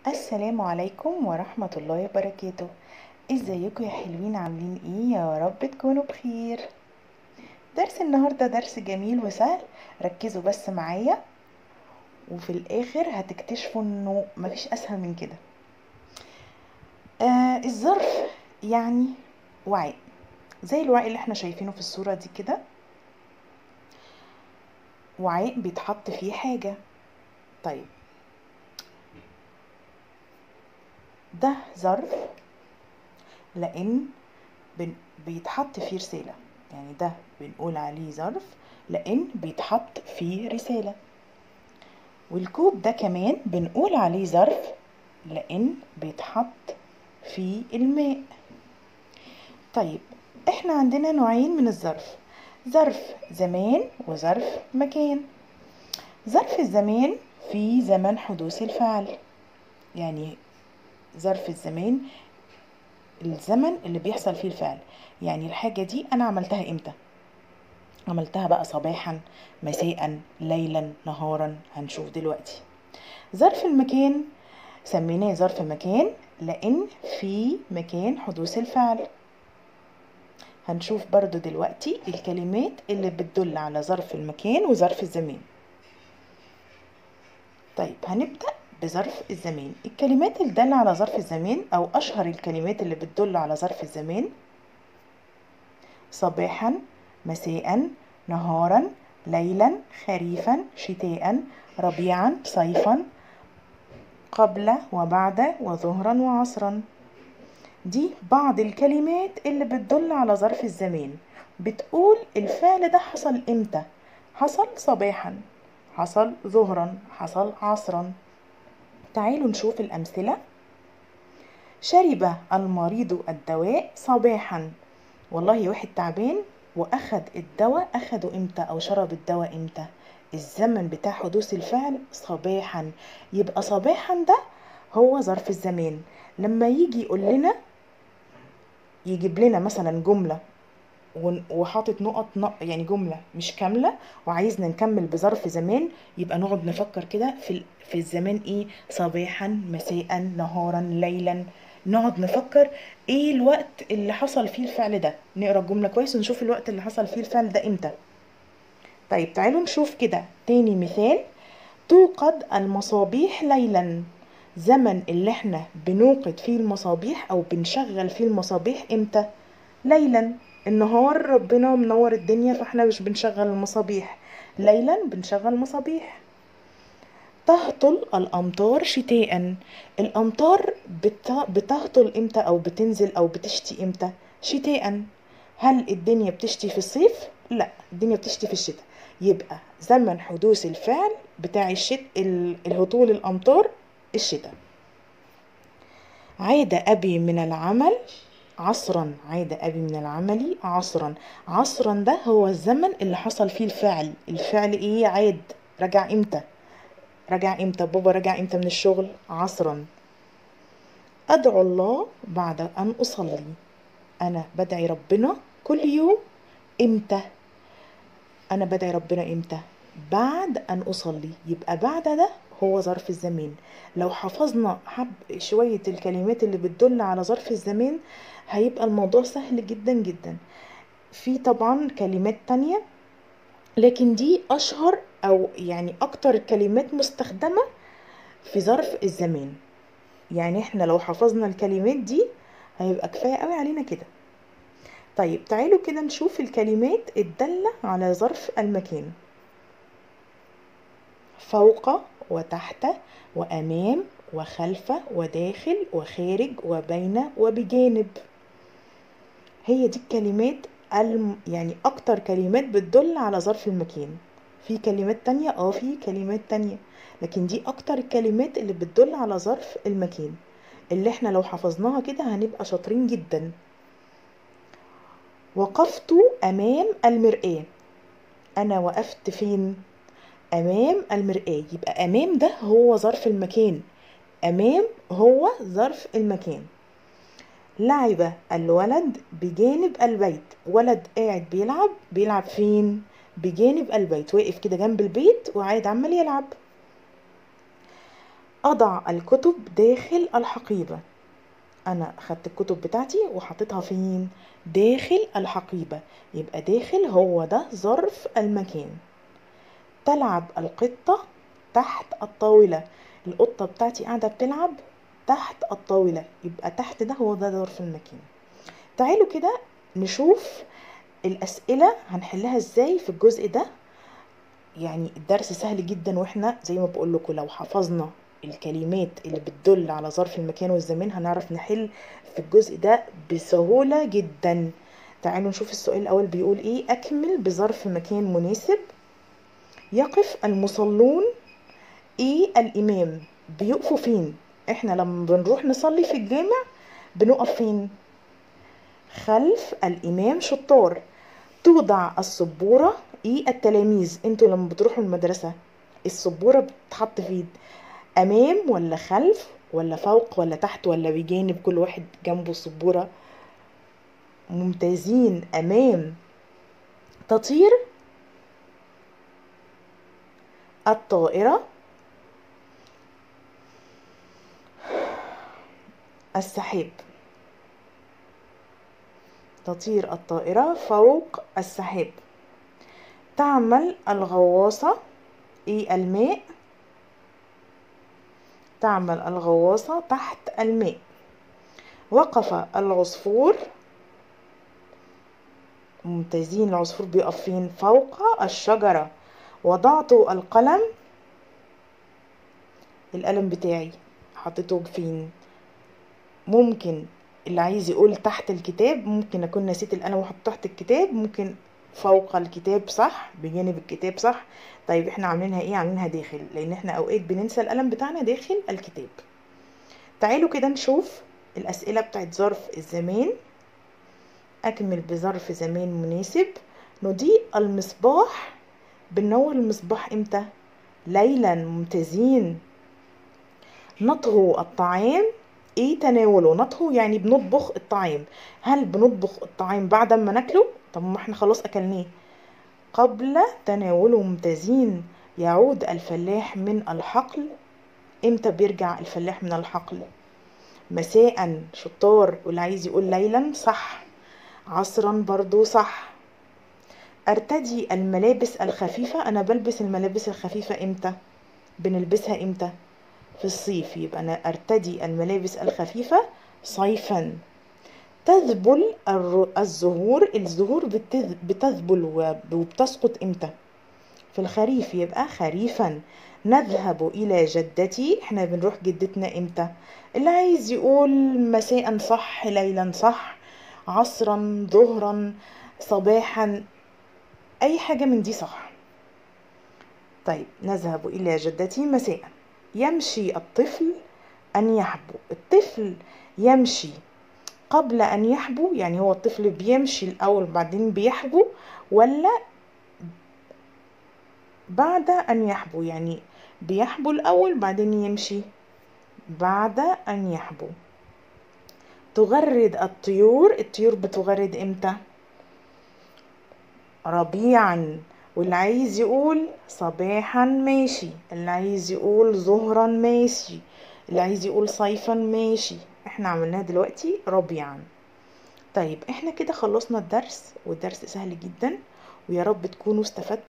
السلام عليكم ورحمة الله وبركاته ازيكم يا حلوين عاملين ايه يا رب تكونوا بخير درس النهاردة درس جميل وسهل ركزوا بس معايا وفي الاخر هتكتشفوا انه مفيش اسهل من كده آه الظرف يعني وعاء زي الوعاء اللي احنا شايفينه في الصورة دي كده وعاء بيتحط فيه حاجة طيب ده ظرف لان بن بيتحط فيه رسالة يعني ده بنقول عليه ظرف لان بيتحط فيه رسالة والكوب ده كمان بنقول عليه ظرف لان بيتحط فيه الماء طيب احنا عندنا نوعين من الظرف ظرف زمان وظرف مكان ظرف الزمان في زمن حدوث الفعل يعني ظرف الزمان الزمن اللي بيحصل فيه الفعل يعني الحاجة دي أنا عملتها إمتى عملتها بقى صباحا مساء ليلا نهارا هنشوف دلوقتي ظرف المكان سميناه ظرف مكان لأن في مكان حدوث الفعل هنشوف برضو دلوقتي الكلمات اللي بتدل على ظرف المكان وظرف الزمان طيب هنبدأ بظرف الزمان الكلمات اللي دالة على ظرف الزمان أو أشهر الكلمات اللي بتدل على ظرف الزمان صباحا مساء نهارا ليلا خريفا شتاء ربيعا صيفا قبل وبعد وظهرا وعصرا دي بعض الكلمات اللي بتدل على ظرف الزمان بتقول الفعل ده حصل امتى حصل صباحا حصل ظهرا حصل عصرا تعالوا نشوف الأمثلة شرب المريض الدواء صباحا والله واحد تعبان وأخد الدواء أخده إمتى أو شرب الدواء إمتى الزمن بتاع حدوث الفعل صباحا يبقى صباحا ده هو ظرف الزمان لما يجي يقول لنا يجيب لنا مثلا جملة وحاطط نقط يعني جملة مش كاملة وعايزنا نكمل بظرف زمان يبقى نقعد نفكر كده في في الزمان ايه صباحا مساء نهارا ليلا نقعد نفكر ايه الوقت اللي حصل فيه الفعل ده نقرا الجملة كويس ونشوف الوقت اللي حصل فيه الفعل ده امتى طيب تعالوا نشوف كده تاني مثال توقد المصابيح ليلا زمن اللي احنا بنوقد فيه المصابيح او بنشغل فيه المصابيح امتى ليلا النهار ربنا منور الدنيا فاحنا مش بنشغل المصابيح ليلا بنشغل مصابيح تهطل الامطار شتاء الامطار بتهطل امتى او بتنزل او بتشتي امتى شتاء هل الدنيا بتشتي في الصيف لا الدنيا بتشتي في الشتاء يبقى زمن حدوث الفعل بتاع الشتاء الهطول الامطار الشتاء عاد ابي من العمل عصرا عاد أبي من العمل عصرا عصرا ده هو الزمن اللي حصل فيه الفعل الفعل ايه عاد رجع امتى رجع امتى بابا رجع امتى من الشغل عصرا أدعو الله بعد أن أصلي أنا بدعي ربنا كل يوم امتى أنا بدعي ربنا امتى بعد أن أصلي يبقى بعد ده هو ظرف الزمان لو حفظنا حب شوية الكلمات اللي بتدل على ظرف الزمان هيبقى الموضوع سهل جدا جدا في طبعا كلمات تانية لكن دي أشهر أو يعني أكتر كلمات مستخدمة في ظرف الزمان يعني احنا لو حفظنا الكلمات دي هيبقى كفاية قوي علينا كده طيب تعالوا كده نشوف الكلمات الدالة على ظرف المكان فوق وتحت وأمام وخلف وداخل وخارج وبين وبجانب هي دي الكلمات الم... يعني أكتر كلمات بتدل على ظرف المكان في كلمات تانية اه في كلمات تانية لكن دي أكتر الكلمات اللي بتدل على ظرف المكان اللي احنا لو حفظناها كده هنبقى شاطرين جدا وقفت أمام المرآة أنا وقفت فين؟ أمام المرآة يبقى أمام ده هو ظرف المكان أمام هو ظرف المكان لعب الولد بجانب البيت ولد قاعد بيلعب بيلعب فين بجانب البيت واقف كده جنب البيت وقاعد عمال يلعب أضع الكتب داخل الحقيبة أنا خدت الكتب بتاعتي وحطيتها فين داخل الحقيبة يبقى داخل هو ده ظرف المكان تلعب القطة تحت الطاولة القطة بتاعتي قاعدة بتلعب تحت الطاولة يبقى تحت ده هو ده ظرف المكان تعالوا كده نشوف الأسئلة هنحلها ازاي في الجزء ده يعني الدرس سهل جدا واحنا زي ما بقول لكم لو حفظنا الكلمات اللي بتدل على ظرف المكان والزمان هنعرف نحل في الجزء ده بسهولة جدا تعالوا نشوف السؤال الأول بيقول ايه أكمل بظرف مكان مناسب يقف المصلون ايه الإمام بيقفوا فين احنا لما بنروح نصلي في الجامع بنقف فين خلف الإمام شطار توضع السبورة ايه التلاميذ انتوا لما بتروحوا المدرسة السبورة بتتحط فين امام ولا خلف ولا فوق ولا تحت ولا بجانب كل واحد جنبه سبورة ممتازين امام تطير الطائرة السحاب تطير الطائرة فوق السحاب تعمل الغواصة ايه الماء تعمل الغواصة تحت الماء وقف العصفور ممتازين العصفور بيقف فين فوق الشجرة وضعت القلم القلم بتاعي حطيته فين ممكن اللي عايز يقول تحت الكتاب ممكن اكون نسيت القلم وحطه تحت الكتاب ممكن فوق الكتاب صح بجانب الكتاب صح طيب احنا عاملينها ايه عاملينها داخل لان احنا اوقات بننسى القلم بتاعنا داخل الكتاب تعالوا كده نشوف الاسئله بتاعت ظرف الزمان اكمل بظرف زمان مناسب نضيء المصباح بننور المصباح امتى ليلا ممتازين نطهو الطعام ايه تناوله نطهو يعني بنطبخ الطعام هل بنطبخ الطعام بعد ما ناكله طب ما احنا خلاص اكلناه قبل تناوله ممتازين يعود الفلاح من الحقل امتى بيرجع الفلاح من الحقل مساء شطار واللي عايز يقول ليلا صح عصرا برضو صح ارتدي الملابس الخفيفة انا بلبس الملابس الخفيفة امتى بنلبسها امتى في الصيف يبقى انا ارتدي الملابس الخفيفة صيفا تذبل الزهور الزهور بتذبل وبتسقط امتى في الخريف يبقى خريفا نذهب الى جدتي احنا بنروح جدتنا امتى اللي عايز يقول مساء صح ليلا صح عصرا ظهرا صباحا اي حاجة من دي صح طيب نذهب الى جدتي مساء يمشي الطفل ان يحبو الطفل يمشي قبل أن يحبو يعني هو الطفل بيمشي الأول بعدين بيحبو ولا بعد أن يحبو يعني بيحبو الأول بعدين يمشي بعد أن يحبو تغرد الطيور الطيور بتغرد إمتى ربيعا واللي عايز يقول صباحا ماشي اللي عايز يقول ظهرا ماشي اللي عايز يقول صيفا ماشي احنا عملناها دلوقتي ربيعا طيب احنا كده خلصنا الدرس والدرس سهل جدا ويا رب تكونوا استفدتوا